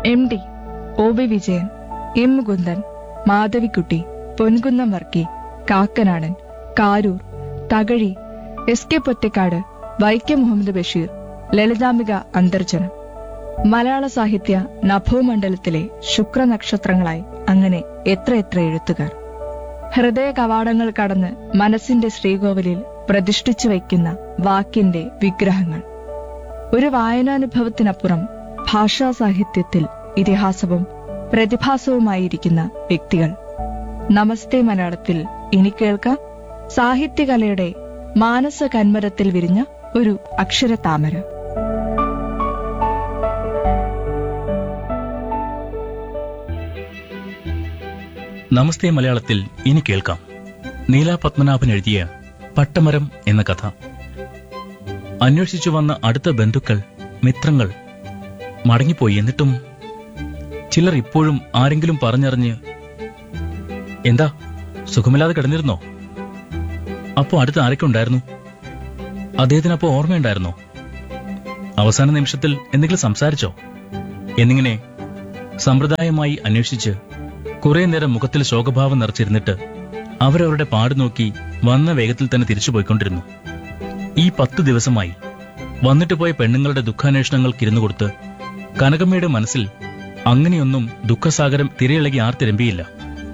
M D O V Vijayan M Mukundan Madhavikutty Ponkunnam Varkey Kakkanadan Karoor Thakazhi S K Pottekkatt Vaikom Muhammad Basheer Lalithambika Antharjanam മലയാള സാഹിത്യ നഭോമണ്ഡലത്തിലെ ശുക്രനക്ഷത്രങ്ങളായി അങ്ങനെ എത്രയെത്ര എഴുത്തുകാർ ഹൃദയ കവാടങ്ങൾ കടന്ന് മനസ്സിന്റെ ശ്രീകോവിലിൽ പ്രതിഷ്ഠിച്ചു വയ്ക്കുന്ന വാക്കിന്റെ വിഗ്രഹങ്ങൾ ഒരു വായനാനുഭവത്തിനപ്പുറം ഭാഷാ സാഹിത്യത്തിൽ ഇതിഹാസവും പ്രതിഭാസവുമായിരിക്കുന്ന വ്യക്തികൾ നമസ്തേ മലയാളത്തിൽ ഇനി കേൾക്കാം സാഹിത്യകലയുടെ മാനസ കന്മരത്തിൽ വിരിഞ്ഞ ഒരു അക്ഷരതാമര നമസ്തേ മലയാളത്തിൽ ഇനി കേൾക്കാം നീല പത്മനാഭൻ എഴുതിയ പട്ടമരം എന്ന കഥ അന്വേഷിച്ചു വന്ന അടുത്ത ബന്ധുക്കൾ മിത്രങ്ങൾ മടങ്ങിപ്പോയി എന്നിട്ടും ചിലർ ഇപ്പോഴും ആരെങ്കിലും പറഞ്ഞറിഞ്ഞ് എന്താ സുഖമില്ലാതെ കിടന്നിരുന്നോ അപ്പോ അടുത്ത് ആരൊക്കെ ഉണ്ടായിരുന്നു അദ്ദേഹത്തിനപ്പോ ഓർമ്മയുണ്ടായിരുന്നോ അവസാന നിമിഷത്തിൽ എന്തെങ്കിലും സംസാരിച്ചോ എന്നിങ്ങനെ സമ്പ്രദായമായി അന്വേഷിച്ച് കുറെ നേരം മുഖത്തിൽ ശോകഭാവം നിറച്ചിരുന്നിട്ട് അവരവരുടെ പാട് നോക്കി വന്ന വേഗത്തിൽ തന്നെ തിരിച്ചു പോയിക്കൊണ്ടിരുന്നു ഈ പത്തു ദിവസമായി വന്നിട്ട് പോയ പെണ്ണുങ്ങളുടെ ദുഃഖാന്വേഷണങ്ങൾക്ക് ഇരുന്നു കൊടുത്ത് കനകമ്മയുടെ മനസ്സിൽ അങ്ങനെയൊന്നും ദുഃഖസാഗരം തിരയിളകി ആർത്തിരമ്പിയില്ല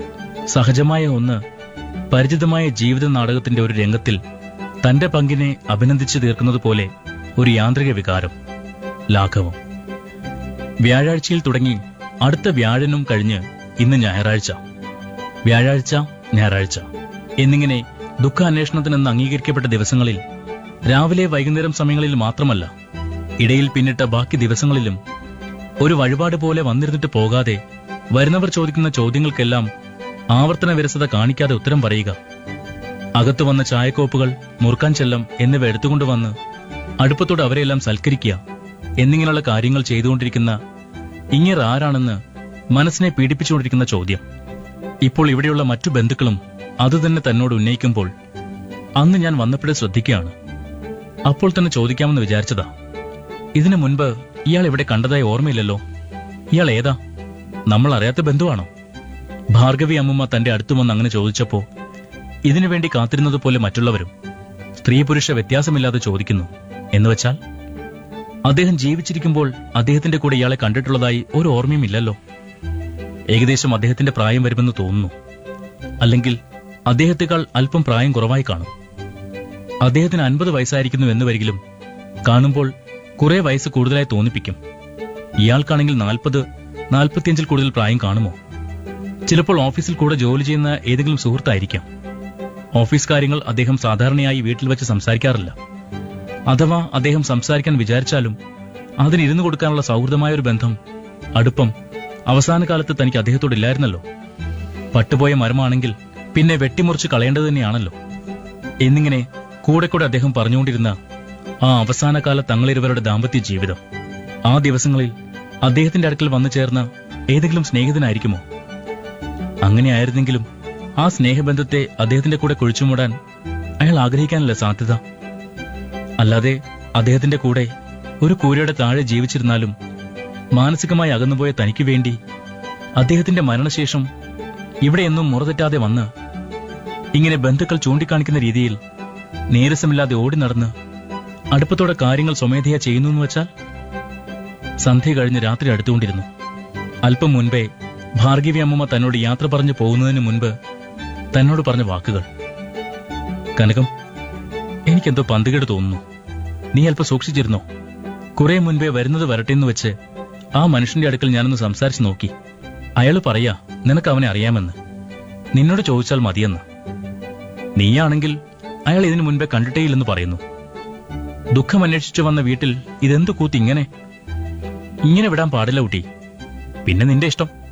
സഹജമായ ഒന്ന് പരിചിതമായ ജീവിത നാടകത്തിന്റെ ഒരു രംഗത്തിൽ തന്റെ പങ്കിനെ അഭിനന്ദിച്ചു തീർക്കുന്നത് പോലെ ഒരു യാന്ത്രിക വികാരം ലാഘവം വ്യാഴാഴ്ചയിൽ തുടങ്ങി അടുത്ത വ്യാഴനും കഴിഞ്ഞ് ഇന്ന് ഞായറാഴ്ച വ്യാഴാഴ്ച ഞായറാഴ്ച എന്നിങ്ങനെ ദുഃഖാന്വേഷണത്തിനെന്ന് അംഗീകരിക്കപ്പെട്ട ദിവസങ്ങളിൽ രാവിലെ വൈകുന്നേരം സമയങ്ങളിൽ മാത്രമല്ല ഇടയിൽ പിന്നിട്ട ബാക്കി ദിവസങ്ങളിലും ഒരു വഴിപാട് പോലെ വന്നിരുന്നിട്ട് പോകാതെ വരുന്നവർ ചോദിക്കുന്ന ചോദ്യങ്ങൾക്കെല്ലാം ആവർത്തന വിരസത കാണിക്കാതെ ഉത്തരം പറയുക അകത്തു വന്ന ചായക്കോപ്പുകൾ മുറുക്കാൻ ചെല്ലം എന്നിവ എടുത്തുകൊണ്ടുവന്ന് അടുപ്പത്തോട് അവരെയെല്ലാം സൽക്കരിക്കുക എന്നിങ്ങനെയുള്ള കാര്യങ്ങൾ ചെയ്തുകൊണ്ടിരിക്കുന്ന ഇങ്ങനെ ആരാണെന്ന് മനസ്സിനെ പീഡിപ്പിച്ചുകൊണ്ടിരിക്കുന്ന ചോദ്യം ഇപ്പോൾ ഇവിടെയുള്ള മറ്റു ബന്ധുക്കളും അതുതന്നെ തന്നോട് ഉന്നയിക്കുമ്പോൾ അന്ന് ഞാൻ വന്നപ്പോഴേ ശ്രദ്ധിക്കുകയാണ് അപ്പോൾ തന്നെ ചോദിക്കാമെന്ന് വിചാരിച്ചതാ ഇതിനു മുൻപ് ഇയാൾ ഇവിടെ കണ്ടതായി ഓർമ്മയില്ലല്ലോ ഇയാൾ ഏതാ നമ്മൾ അറിയാത്ത ബന്ധുവാണോ ഭാർഗവി അമ്മുമ്മ തന്റെ അടുത്തു വന്ന് അങ്ങനെ ചോദിച്ചപ്പോ ഇതിനു വേണ്ടി കാത്തിരുന്നത് പോലെ മറ്റുള്ളവരും സ്ത്രീ പുരുഷ വ്യത്യാസമില്ലാതെ ചോദിക്കുന്നു എന്നുവെച്ചാൽ അദ്ദേഹം ജീവിച്ചിരിക്കുമ്പോൾ അദ്ദേഹത്തിന്റെ കൂടെ ഇയാളെ കണ്ടിട്ടുള്ളതായി ഒരു ഓർമ്മയും ഇല്ലല്ലോ ഏകദേശം അദ്ദേഹത്തിന്റെ പ്രായം വരുമെന്ന് തോന്നുന്നു അല്ലെങ്കിൽ അദ്ദേഹത്തെക്കാൾ അല്പം പ്രായം കുറവായി കാണും അദ്ദേഹത്തിന് അൻപത് വയസ്സായിരിക്കുന്നു എന്ന് വരികിലും കാണുമ്പോൾ കുറെ വയസ്സ് കൂടുതലായി തോന്നിപ്പിക്കും ഇയാൾക്കാണെങ്കിൽ നാൽപ്പത് നാൽപ്പത്തിയഞ്ചിൽ കൂടുതൽ പ്രായം കാണുമോ ചിലപ്പോൾ ഓഫീസിൽ കൂടെ ജോലി ചെയ്യുന്ന ഏതെങ്കിലും സുഹൃത്തായിരിക്കാം ഓഫീസ് കാര്യങ്ങൾ അദ്ദേഹം സാധാരണയായി വീട്ടിൽ വെച്ച് സംസാരിക്കാറില്ല അഥവാ അദ്ദേഹം സംസാരിക്കാൻ വിചാരിച്ചാലും അതിന് ഇരുന്നു കൊടുക്കാനുള്ള സൗഹൃദമായ ഒരു ബന്ധം അടുപ്പം അവസാന കാലത്ത് തനിക്ക് അദ്ദേഹത്തോടില്ലായിരുന്നല്ലോ പട്ടുപോയ മരമാണെങ്കിൽ പിന്നെ വെട്ടിമുറിച്ച് കളയേണ്ടത് തന്നെയാണല്ലോ എന്നിങ്ങനെ കൂടെ കൂടെ അദ്ദേഹം പറഞ്ഞുകൊണ്ടിരുന്ന ആ അവസാന കാല തങ്ങളിരുവരുടെ ദാമ്പത്യ ജീവിതം ആ ദിവസങ്ങളിൽ അദ്ദേഹത്തിന്റെ അടുക്കൽ വന്നു ചേർന്ന ഏതെങ്കിലും സ്നേഹിതനായിരിക്കുമോ അങ്ങനെയായിരുന്നെങ്കിലും ആ സ്നേഹബന്ധത്തെ അദ്ദേഹത്തിന്റെ കൂടെ കുഴിച്ചുമൂടാൻ അയാൾ ആഗ്രഹിക്കാനല്ല സാധ്യത അല്ലാതെ അദ്ദേഹത്തിന്റെ കൂടെ ഒരു കൂരയുടെ താഴെ ജീവിച്ചിരുന്നാലും മാനസികമായി അകന്നുപോയ തനിക്ക് വേണ്ടി അദ്ദേഹത്തിന്റെ മരണശേഷം ഇവിടെയൊന്നും മുറതെറ്റാതെ വന്ന് ഇങ്ങനെ ബന്ധുക്കൾ ചൂണ്ടിക്കാണിക്കുന്ന രീതിയിൽ നീരസമില്ലാതെ ഓടി നടന്ന് അടുപ്പത്തോടെ കാര്യങ്ങൾ സ്വമേധയാ ചെയ്യുന്നു എന്ന് വെച്ചാൽ സന്ധ്യ കഴിഞ്ഞ് രാത്രി അടുത്തുകൊണ്ടിരുന്നു അല്പം മുൻപേ ഭാർഗവി അമ്മമ്മ തന്നോട് യാത്ര പറഞ്ഞു പോകുന്നതിന് മുൻപ് തന്നോട് പറഞ്ഞ വാക്കുകൾ കനകം എനിക്കെന്തോ പന്തുകേട് തോന്നുന്നു നീ അല്പം സൂക്ഷിച്ചിരുന്നോ കുറെ മുൻപേ വരുന്നത് വരട്ടെ എന്ന് വെച്ച് ആ മനുഷ്യന്റെ അടുക്കൽ ഞാനൊന്ന് സംസാരിച്ചു നോക്കി അയാൾ പറയാ നിനക്ക് അവനെ അറിയാമെന്ന് നിന്നോട് ചോദിച്ചാൽ മതിയെന്ന് നീയാണെങ്കിൽ അയാൾ ഇതിനു മുൻപേ കണ്ടിട്ടേയില്ലെന്ന് പറയുന്നു ദുഃഖം അന്വേഷിച്ചു വന്ന വീട്ടിൽ ഇതെന്തു കൂത്ത് ഇങ്ങനെ ഇങ്ങനെ വിടാൻ പാടില്ല കുട്ടി പിന്നെ നിന്റെ ഇഷ്ടം